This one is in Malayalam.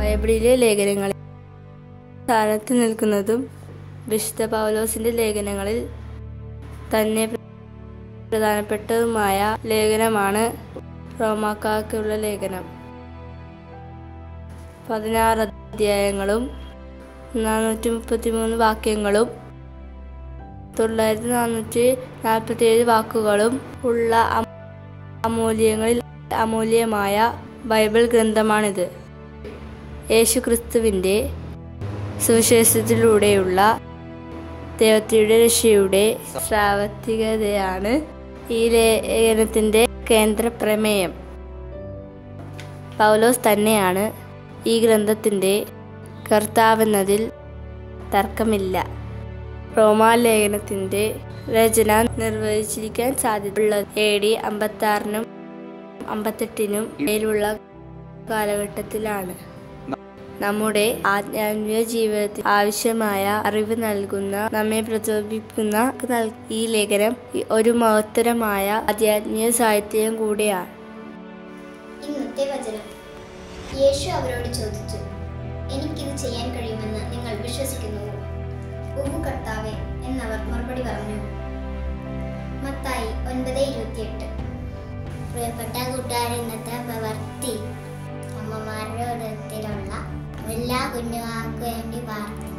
ബൈബിളിലെ ലേഖനങ്ങളിൽ സ്ഥാനത്ത് നിൽക്കുന്നതും വിശുദ്ധ പൗലോസിന്റെ ലേഖനങ്ങളിൽ തന്നെ പ്രധാനപ്പെട്ടതുമായ ലേഖനമാണ് റോമാക്കാർക്കുള്ള ലേഖനം പതിനാറ് അധ്യായങ്ങളും നാനൂറ്റി മുപ്പത്തിമൂന്ന് വാക്യങ്ങളും തൊള്ളായിരത്തി നാനൂറ്റി നാൽപ്പത്തി ഏഴ് വാക്കുകളും ഉള്ള അം- അമൂല്യങ്ങളിൽ അമൂല്യമായ ബൈബിൾ ഗ്രന്ഥമാണിത് യേശു ക്രിസ്തുവിൻ്റെ സുവിശേഷത്തിലൂടെയുള്ള ദൈവത്തിയുടെ രക്ഷയുടെ ശ്രാവത്തികതയാണ് ഈ ലേഖനത്തിൻ്റെ കേന്ദ്ര പ്രമേയം പൗലോസ് തന്നെയാണ് ഈ ഗ്രന്ഥത്തിൻ്റെ കർത്താവെന്നതിൽ തർക്കമില്ല റോമാലേഖനത്തിൻ്റെ രചന നിർവഹിച്ചിരിക്കാൻ സാധ്യതയുള്ളത് എ ഡി അമ്പത്താറിനും അമ്പത്തെട്ടിനും ഇടയിലുള്ള കാലഘട്ടത്തിലാണ് നമ്മുടെ ആധ്യാത്മിക ജീവിതത്തിൽ ആവശ്യമായ അറിവ് നൽകുന്ന നമ്മെ പ്രചോദിപ്പിക്കുന്ന നൽ- ഈ ലേഖനം ഈ ഒരു മഹത്തരമായ ആധ്യാത്മിക സാഹിത്യം കൂടിയാണ് ഇന്നത്തെ വചനം യേശു അവരോട് ചോദിച്ചു എനിക്കിത് ചെയ്യാൻ കഴിയുമെന്ന് നിങ്ങൾ വിശ്വസിക്കുന്നുവോ ഉവ്വ് കർത്താവെ എന്നവർ മറുപടി പറഞ്ഞു മത്തായി ഒൻപത് ഇരുപത്തിയെട്ട് പ്രിയപ്പെട്ട കൂട്ടുകാർ ഇന്നത്തെ പ്രവർത്തി അമ്മമാരുടെ വിധത്തിലുള്ള എല്ലാ കുഞ്ഞുമാർക്ക് വേണ്ടി വാർത്ത